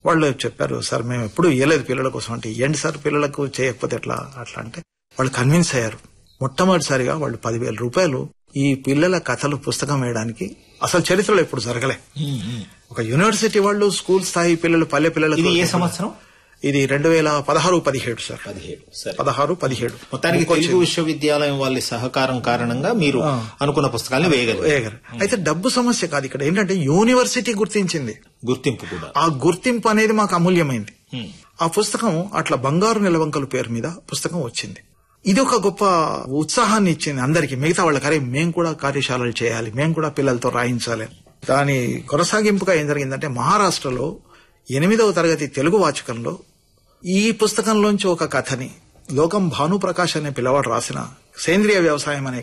వాళ్ళు చెప్పారు సార్ మేము ఎప్పుడు ఇవ్వలేదు పిల్లల కోసం అంటే ఏంటి సార్ పిల్లలకు చేయకపోతే ఎట్లా అట్లా అంటే వాళ్ళు కన్విన్స్ అయ్యారు మొట్టమొదటిసారిగా వాళ్ళు పదివేల రూపాయలు ఈ పిల్లల కథలు పుస్తకం వేయడానికి అసలు చరిత్రలో ఎప్పుడు జరగలే ఒక యూనివర్సిటీ వాళ్ళు స్కూల్ స్థాయి పిల్లలు పల్లె పిల్లలకు ఇది ఏ సంవత్సరం ఇది రెండు వేల పదహారు పదిహేడు సార్ పదిహేడు సరే పదహారు పదిహేడు మొత్తానికి తెలుగు విశ్వవిద్యాలయం వాళ్ళ సహకారం కారణంగా మీరు అనుకున్న పుస్తకాలను వేయగలిగారు వేయగలరు. అయితే డబ్బు సమస్య కాదు ఇక్కడ ఏంటంటే యూనివర్సిటీ గుర్తించింది గుర్తింపు కూడా ఆ గుర్తింపు అనేది మాకు అమూల్యమైంది హ్మ్. ఆ పుస్తకం అట్లా బంగారు నిలవంకల పేరు మీద పుస్తకం వచ్చింది ఇది ఒక గొప్ప ఉత్సాహాన్ని ఇచ్చింది అందరికి మిగతా వాళ్ళకి అరే మేము కూడా కార్యశాలలు చేయాలి మేము కూడా పిల్లలతో రాయించాలి దాని కొనసాగింపుగా ఏం జరిగిందంటే మహారాష్ట్రలో ఎనిమిదవ తరగతి తెలుగు వాచకంలో ఈ పుస్తకంలోంచి ఒక కథని లోకం భానుప్రకాష్ అనే పిల్లవాడు రాసిన సేంద్రియ వ్యవసాయం అనే